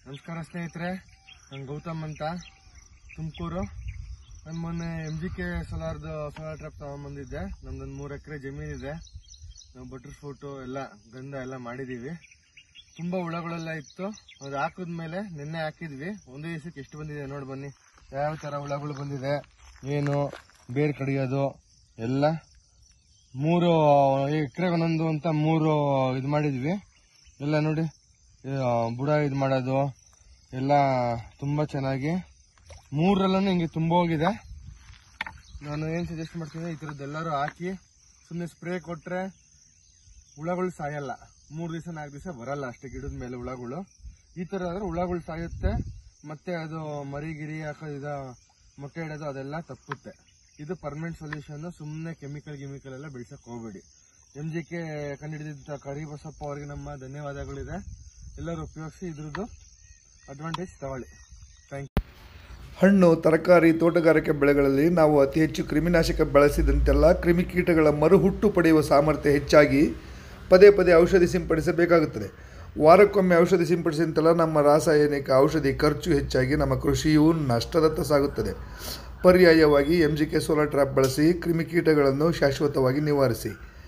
ನಮಸ್ಕಾರ ಸ್ನೇಹಿತರೆ ನಾನು ಗೌತಮ್ ಅಂತ ತುಮಕೂರು ನಾನು ಮೊನ್ನೆ ಎಮ್ ಜಿ ಕೆ ಸೋಲಾರ್ದು ಸೋಲಾರ್ ಟ್ರಾಪ್ ತಗೊಂಬಂದಿದ್ದೆ ನಮ್ದೊಂದು ಮೂರು ಎಕರೆ ಜಮೀನಿದೆ ನಾವು ಬಟರ್ ಫ್ರೂಟು ಎಲ್ಲ ಗಂಧ ಎಲ್ಲ ಮಾಡಿದ್ದೀವಿ ತುಂಬ ಹುಳಗಳೆಲ್ಲ ಇತ್ತು ಅದು ಹಾಕಿದ್ಮೇಲೆ ನಿನ್ನೆ ಹಾಕಿದ್ವಿ ಒಂದೇ ದಿವಸಕ್ಕೆ ಎಷ್ಟು ಬಂದಿದೆ ನೋಡಿ ಬನ್ನಿ ಯಾವ ಥರ ಹುಳಗಳು ಬಂದಿದೆ ಏನು ಬೇರು ಕಡಿಯೋದು ಎಲ್ಲ ಮೂರು ಎಕರೆಗೆ ಒಂದೊಂದು ಅಂತ ಮೂರು ಇದು ಮಾಡಿದ್ವಿ ಎಲ್ಲ ನೋಡಿ ಆ, ಬುಡ ಇದು ಮಾಡೋದು ಎಲ್ಲ ತುಂಬ ಚೆನ್ನಾಗಿ ಮೂರಲ್ಲೂ ಹಿಂಗೆ ತುಂಬ ಹೋಗಿದೆ ನಾನು ಏನು ಸಜೆಸ್ಟ್ ಮಾಡ್ತೀನಿ ಈ ಥರದ್ದೆಲ್ಲರೂ ಹಾಕಿ ಸುಮ್ಮನೆ ಸ್ಪ್ರೇ ಕೊಟ್ಟರೆ ಹುಳಗಳು ಸಾಯಲ್ಲ ಮೂರು ದಿವಸ ನಾಲ್ಕು ದಿವಸ ಬರಲ್ಲ ಅಷ್ಟೇ ಗಿಡದ ಮೇಲೆ ಹುಳಗಳು ಈ ಥರ ಆದ್ರೆ ಹುಳಗಳು ಸಾಯುತ್ತೆ ಮತ್ತೆ ಅದು ಮರಿ ಗಿರಿ ಹಾಕೋದು ಇದು ಮೊಟ್ಟೆ ಇಡೋದು ಅದೆಲ್ಲ ತಪ್ಪುತ್ತೆ ಇದು ಪರ್ಮನೆಂಟ್ ಸೊಲ್ಯೂಷನ್ ಸುಮ್ಮನೆ ಕೆಮಿಕಲ್ ಗಿಮಿಕಲ್ ಎಲ್ಲ ಬೆಳ್ಸಕ್ ಹೋಗ್ಬೇಡಿ ಎಮ್ ಜಿ ಕೆ ಕಂಡುಹಿಡಿದ ಕರಿಬಸಪ್ಪ ಅವರಿಗೆ ನಮ್ಮ ಧನ್ಯವಾದಗಳಿದೆ ಎಲ್ಲರೂ ಉಪಯೋಗಿಸಿ ಇದ್ರದ್ದು ಅಡ್ವಾಂಟೇಜ್ ತಗೊಳ್ಳಿ ಥ್ಯಾಂಕ್ ಯು ಹಣ್ಣು ತರಕಾರಿ ತೋಟಗಾರಿಕೆ ಬೆಳೆಗಳಲ್ಲಿ ನಾವು ಅತಿ ಹೆಚ್ಚು ಕ್ರಿಮಿನಾಶಕ ಬಳಸಿದಂತೆಲ್ಲ ಕ್ರಿಮಿಕೀಟಗಳ ಮರುಹುಟ್ಟು ಪಡೆಯುವ ಸಾಮರ್ಥ್ಯ ಹೆಚ್ಚಾಗಿ ಪದೇ ಪದೇ ಔಷಧಿ ಸಿಂಪಡಿಸಬೇಕಾಗುತ್ತದೆ ವಾರಕ್ಕೊಮ್ಮೆ ಔಷಧಿ ಸಿಂಪಡಿಸಿದಂತೆಲ್ಲ ನಮ್ಮ ರಾಸಾಯನಿಕ ಔಷಧಿ ಖರ್ಚು ಹೆಚ್ಚಾಗಿ ನಮ್ಮ ಕೃಷಿಯು ನಷ್ಟದತ್ತ ಸಾಗುತ್ತದೆ ಪರ್ಯಾಯವಾಗಿ M G K solar trap ಬಳಸಿ ಕ್ರಿಮಿಕೀಟಗಳನ್ನು ಶಾಶ್ವತವಾಗಿ ನಿವಾರಿಸಿ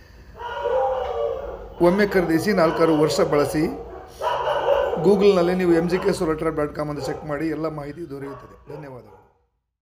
ಒಮ್ಮೆ ಖರೀದಿಸಿ ನಾಲ್ಕಾರು ವರ್ಷ ಬಳಸಿ ಗೂಗಲ್ನಲ್ಲಿ ನೀವು M G K solar trap dot com ಅಂತ ಚೆಕ್ ಮಾಡಿ ಎಲ್ಲ ಮಾಹಿತಿ ದೊರೆಯುತ್ತದೆ ಧನ್ಯವಾದಗಳು